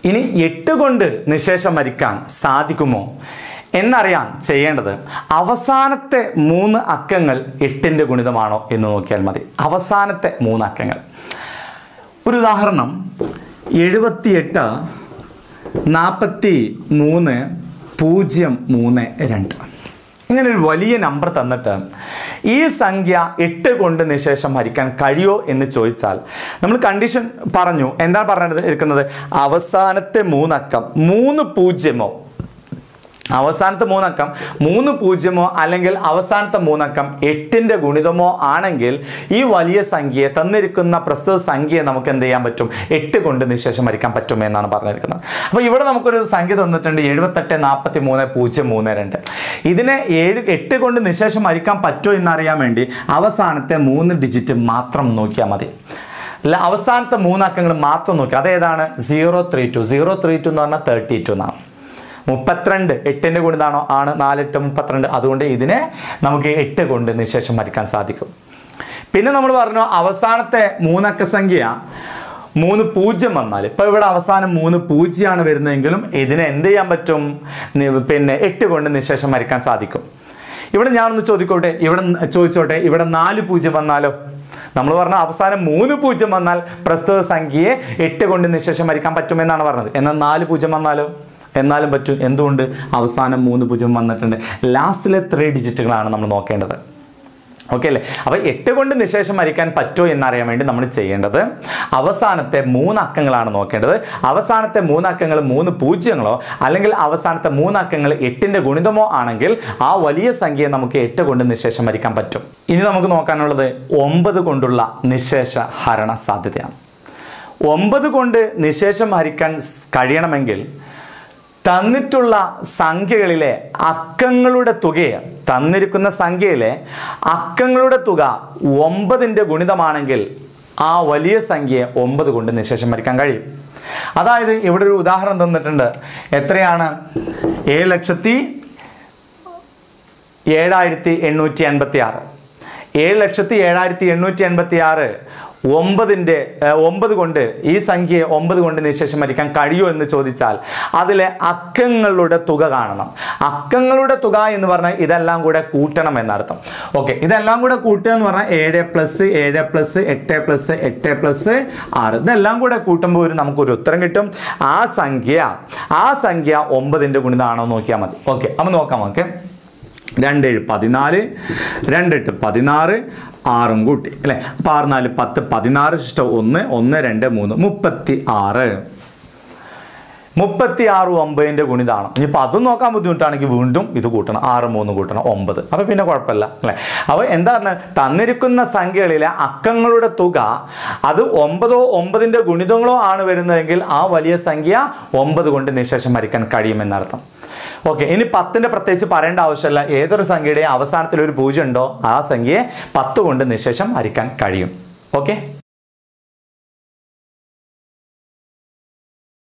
ഇനി എട്ട് കൊണ്ട് നിശേഷം മരിക്കാൻ സാധിക്കുമോ എന്നറിയാൻ ചെയ്യേണ്ടത് അവസാനത്തെ മൂന്ന് അക്കങ്ങൾ എട്ടിൻ്റെ ഗുണിതമാണോ എന്ന് നോക്കിയാൽ മതി അവസാനത്തെ മൂന്ന് അക്കങ്ങൾ ഒരു ഉദാഹരണം എഴുപത്തിയെട്ട് നാൽപ്പത്തി മൂന്ന് പൂജ്യം മൂന്ന് രണ്ട് ഇങ്ങനെ ഒരു വലിയ നമ്പർ തന്നിട്ട് ഈ സംഖ്യ എട്ട് കൊണ്ട് നിശേഷം ഹരിക്കാൻ കഴിയോ എന്ന് ചോദിച്ചാൽ നമ്മൾ കണ്ടീഷൻ പറഞ്ഞു എന്താണ് പറഞ്ഞത് ഇരിക്കുന്നത് അവസാനത്തെ മൂന്നക്കം മൂന്ന് പൂജ്യമോ അവസാനത്തെ മൂന്നക്കം മൂന്ന് പൂജ്യമോ അല്ലെങ്കിൽ അവസാനത്തെ മൂന്നക്കം എട്ടിൻ്റെ ഗുണിതമോ ആണെങ്കിൽ ഈ വലിയ സംഖ്യയെ തന്നിരിക്കുന്ന പ്രസ്തുത സംഖ്യയെ നമുക്ക് എന്ത് ചെയ്യാൻ പറ്റും എട്ട് കൊണ്ട് നിശേഷം വരയ്ക്കാൻ പറ്റും എന്നാണ് പറഞ്ഞിരിക്കുന്നത് അപ്പോൾ ഇവിടെ നമുക്കൊരു സംഖ്യ തന്നിട്ടുണ്ട് എഴുപത്തെട്ട് നാൽപ്പത്തി മൂന്ന് പൂജ്യം മൂന്ന് രണ്ട് ഇതിനെ ഏഴ് എട്ട് കൊണ്ട് നിശേഷം വരയ്ക്കാൻ പറ്റുമോ എന്നറിയാൻ വേണ്ടി അവസാനത്തെ മൂന്ന് ഡിജിറ്റ് മാത്രം നോക്കിയാൽ മതി അല്ല അവസാനത്തെ മൂന്നക്കങ്ങൾ മാത്രം നോക്കി അതേതാണ് zero three two zero three two എന്ന് പറഞ്ഞാൽ തേർട്ടി ടു എന്നാണ് മുപ്പത്തിരണ്ട് എട്ടിൻ്റെ ഗുണിതാണോ ആണ് നാലെട്ട് മുപ്പത്തിരണ്ട് അതുകൊണ്ട് ഇതിനെ നമുക്ക് എട്ട് കൊണ്ട് നിശേഷം വരയ്ക്കാൻ സാധിക്കും പിന്നെ നമ്മൾ പറഞ്ഞു അവസാനത്തെ മൂന്നക്ക സംഖ്യ മൂന്ന് പൂജ്യം വന്നാൽ ഇപ്പോൾ ഇവിടെ അവസാനം മൂന്ന് പൂജ്യമാണ് വരുന്നതെങ്കിലും ഇതിനെ എന്ത് ചെയ്യാൻ പറ്റും നി- പിന്നെ എട്ട് കൊണ്ട് നിശേഷം വരയ്ക്കാൻ സാധിക്കും ഇവിടെ ഞാനൊന്ന് ചോദിക്കോട്ടെ ഇവിടെ ന- ചോദിച്ചോട്ടെ ഇവിടെ നാല് പൂജ്യം വന്നാലോ നമ്മൾ പറഞ്ഞ അവസാനം മൂന്ന് പൂജ്യം വന്നാൽ പ്രസ്തുത സംഖ്യയെ എട്ട് കൊണ്ട് നിശേഷം വരയ്ക്കാൻ പറ്റുമെന്നാണ് പറഞ്ഞത് എന്നാൽ നാല് പൂജ്യം വന്നാലോ എന്നാലും പറ്റും എന്തുകൊണ്ട് അവസാനം മൂന്ന് പൂജ്യം വന്നിട്ടുണ്ട് ലാസ്റ്റിലെ ത്രീ ഡിജിറ്റുകളാണ് നമ്മൾ നോക്കേണ്ടത് ഓക്കെ അല്ലേ അപ്പോൾ എട്ട് കൊണ്ട് നിശേഷം വരയ്ക്കാൻ പറ്റുമോ എന്നറിയാൻ വേണ്ടി നമ്മൾ ചെയ്യേണ്ടത് അവസാനത്തെ മൂന്ന് അക്കങ്ങളാണ് നോക്കേണ്ടത് അവസാനത്തെ മൂന്ന് അക്കങ്ങൾ മൂന്ന് പൂജ്യങ്ങളോ അല്ലെങ്കിൽ അവസാനത്തെ മൂന്ന് അക്കങ്ങൾ എട്ടിൻ്റെ ഗുണിതമോ ആണെങ്കിൽ ആ വലിയ സംഖ്യയെ നമുക്ക് എട്ട് കൊണ്ട് നിശേഷം വരയ്ക്കാൻ പറ്റും ഇനി നമുക്ക് നോക്കാനുള്ളത് ഒമ്പത് കൊണ്ടുള്ള നിശേഷ ഹരണ സാധ്യതയാണ് ഒമ്പത് കൊണ്ട് നിശേഷം ഹരിക്കാൻ സ് കഴിയണമെങ്കിൽ തന്നിട്ടുള്ള സംഖ്യകളിലെ അക്കങ്ങളുടെ തുകയെ തന്നിരിക്കുന്ന സംഖ്യയിലെ അക്കങ്ങളുടെ തുക ഒമ്പതിൻ്റെ ഗുണിതമാണെങ്കിൽ ആ വലിയ സംഖ്യയെ ഒമ്പത് കൊണ്ട് നിശേഷം വരയ്ക്കാൻ കഴിയും അതായത് ഇവിടെ ഒരു ഉദാഹരണം തന്നിട്ടുണ്ട് എത്രയാണ് ഏഴ് ലക്ഷത്തി ഏഴായിരത്തി എണ്ണൂറ്റി അൻപത്തി ആറ് ഏഴ് ലക്ഷത്തി ഏഴായിരത്തി എണ്ണൂറ്റി എൺപത്തി ആറ് ഒമ്പതിൻ്റെ ഏഹ്, ഒമ്പത് കൊണ്ട് ഈ സംഖ്യയെ ഒമ്പത് കൊണ്ട് നിശേഷം വരയ്ക്കാൻ കഴിയുമോ എന്ന് ചോദിച്ചാൽ അതിലെ അക്കങ്ങളുടെ തുക കാണണം അക്കങ്ങളുടെ തുക എന്ന് പറഞ്ഞാൽ ഇതെല്ലാം കൂടെ കൂട്ടണം എന്നർത്ഥം ഓക്കെ ഇതെല്ലാം കൂടെ കൂട്ടുക എന്ന് പറഞ്ഞാൽ ഏഴ് പ്ലസ് ഏഴ് പ്ലസ് എട്ട് പ്ലസ് എട്ട് പ്ലസ് ആറ് ഇതെല്ലാം കൂടെ കൂട്ടുമ്പോൾ ഒരു നമുക്കൊരു ഉത്തരം കിട്ടും ആ സംഖ്യ ആ സംഖ്യ ഒമ്പതിൻ്റെ ഗുണിതാണോ നോക്കിയാൽ മതി ഓക്കെ അപ്പോൾ നോക്കാം നമുക്ക് രണ്ടേഴ് പതിനാല് രണ്ടെട്ട് പതിനാറ് ആറും കൂട്ടി അല്ലേ അപ്പം ആറ് നാല് പത്ത് പതിനാറ് ശിഷ്ടം ഒന്ന് ഒന്ന് രണ്ട് മൂന്ന് മുപ്പത്തി ആറ് മുപ്പത്തി ആറ് ഒമ്പതിൻ്റെ ഗുണിതാണ് ഇനിയിപ്പോൾ അതും നോക്കാൻ ബുദ്ധിമുട്ടാണെങ്കിൽ വീണ്ടും ഇത് കൂട്ടണം ആറ് മൂന്ന് കൂട്ടണം ഒമ്പത് അപ്പോൾ പിന്നെ കുഴപ്പമില്ല അല്ലേ അപ്പോൾ എന്താ പറഞ്ഞാൽ തന്നിരിക്കുന്ന സംഖ്യകളിലെ അക്കങ്ങളുടെ തുക അത് ഒമ്പതോ ഒമ്പതിൻ്റെ ഗുണിതങ്ങളോ ആണ് വരുന്നതെങ്കിൽ ആ വലിയ സംഖ്യ ഒമ്പത് കൊണ്ട് നിശേഷം വരയ്ക്കാൻ കഴിയുമെന്നർത്ഥം ഓക്കെ ഇനി പത്തിൻ്റെ പ്രത്യേകിച്ച് പറയേണ്ട ആവശ്യമില്ല ഏതൊരു സംഖ്യയുടെയും അവസാനത്തിൽ ഒരു പൂജ്യം ഉണ്ടോ ആ സംഖ്യയെ പത്ത് കൊണ്ട് നിശേഷം ഹരിക്കാൻ കഴിയും ഓക്കെ